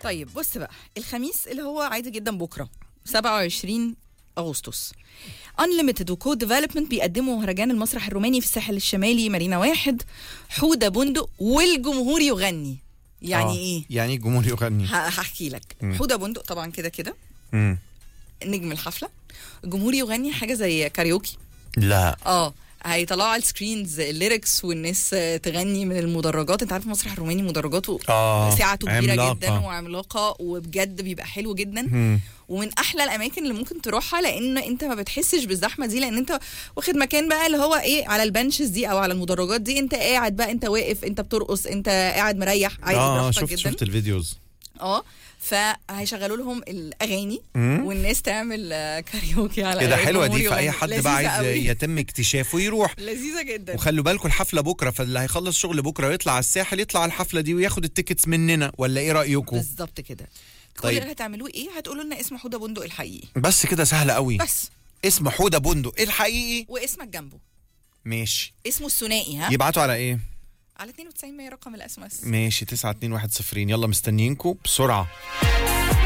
طيب بص بقى الخميس اللي هو عادي جدا بكره 27 اغسطس انليمتد وكود ديفلوبمنت بيقدموا مهرجان المسرح الروماني في الساحل الشمالي مارينا واحد حوده بندق والجمهور يغني يعني آه، ايه يعني الجمهور يغني ه- هحكي لك مم. حوده بندق طبعا كده كده مم. نجم الحفله الجمهور يغني حاجه زي كاريوكي لا اه هيطلعوا على السكرينز الليركس والناس آه، تغني من المدرجات انت عارف المسرح الروماني مدرجاته اه ساعته كبيره عملاقة. جدا وعملاقه وبجد بيبقى حلو جدا مم. ومن احلى الاماكن اللي ممكن تروحها لان انت ما بتحسش بالزحمه دي لان انت واخد مكان بقى اللي هو ايه على البنشز دي او على المدرجات دي انت قاعد بقى انت واقف انت بترقص انت قاعد مريح عادي اه براحتك شفت جدا شفت الفيديوز اه فهيشغلوا لهم الاغاني مم. والناس تعمل آه، كاريوكي على ايه ده الأغاني حلوه دي والجمهور فاي يغني. حد لذيذة بقى عايز قوي. يتم اكتشافه يروح لذيذه جدا وخلوا بالكم الحفله بكره فاللي هيخلص شغل بكره ويطلع على الساحل يطلع على الحفله دي وياخد التيكتس مننا ولا ايه رايكم بالظبط كده كل طيب. اللي هتعملوه ايه هتقولوا لنا اسم حوده بندق الحقيقي بس كده سهله قوي بس اسم حوده بندق إيه الحقيقي واسمك جنبه ماشي اسمه الثنائي ها يبعتوا على ايه على 92 رقم الاس ام اس ماشي 921 يلا مستنيينكم بسرعه